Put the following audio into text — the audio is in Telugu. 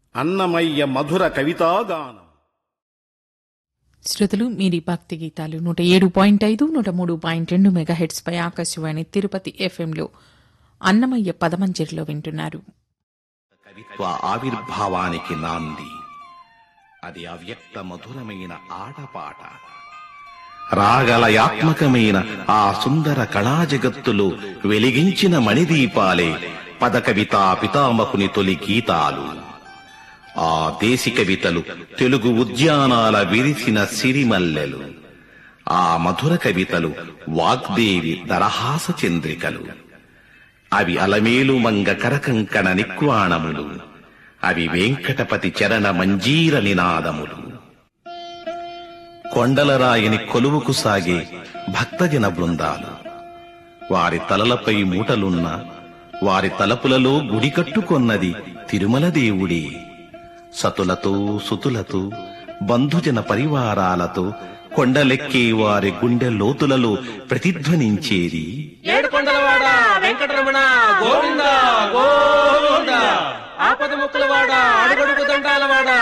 అన్నమయ్య మధుర కవితాగానం శ్రోతలు మీరి భక్తి గీతాలు నూట ఏడు పాయింట్ ఐదు నూట మూడు పాయింట్ రెండు మెగాహెట్స్ పై ఆకాశవాణి తిరుపతి ఎఫ్ఎంలో అన్నమయ్య పదమంజరిలో వింటున్నారు కవిత్వ ఆవిర్భావానికి నాంది అది అవ్యక్త మధురమైన ఆటపాట రాగలయాత్మకమైన ఆ సుందర కళా జగత్తులో వెలిగించిన మణిదీపాలే పదకవితా పితామకుని తొలి గీతాలు ఆ దేశి కవితలు తెలుగు ఉద్యానాల విరిసిన సిరిమల్లెలు ఆ మధుర కవితలు వాగ్దేవి దరహాస చంద్రికలు అవి అలమేలు మంగ కరకంకణ నిక్వాణములు అవి వెంకటపతి చరణ మంజీర నినాదములు కొండలరాయని కొలువుకు సాగే భక్తజన బృందాలు వారి తలలపై మూటలున్న వారి తలపులలో గుడి కట్టుకొన్నది తిరుమల దేవుడే సతులతో సుతులతో బంధుజన పరివారాలతో కొండలెక్కే వారి గుండె లోతులలో ప్రతిధ్వనించేది ఏడు కొండలవాడ వెంకటరమణ గోవింద గోవింద ఆపద ముక్కలవాడ అడుగడుగు దండాలవాడ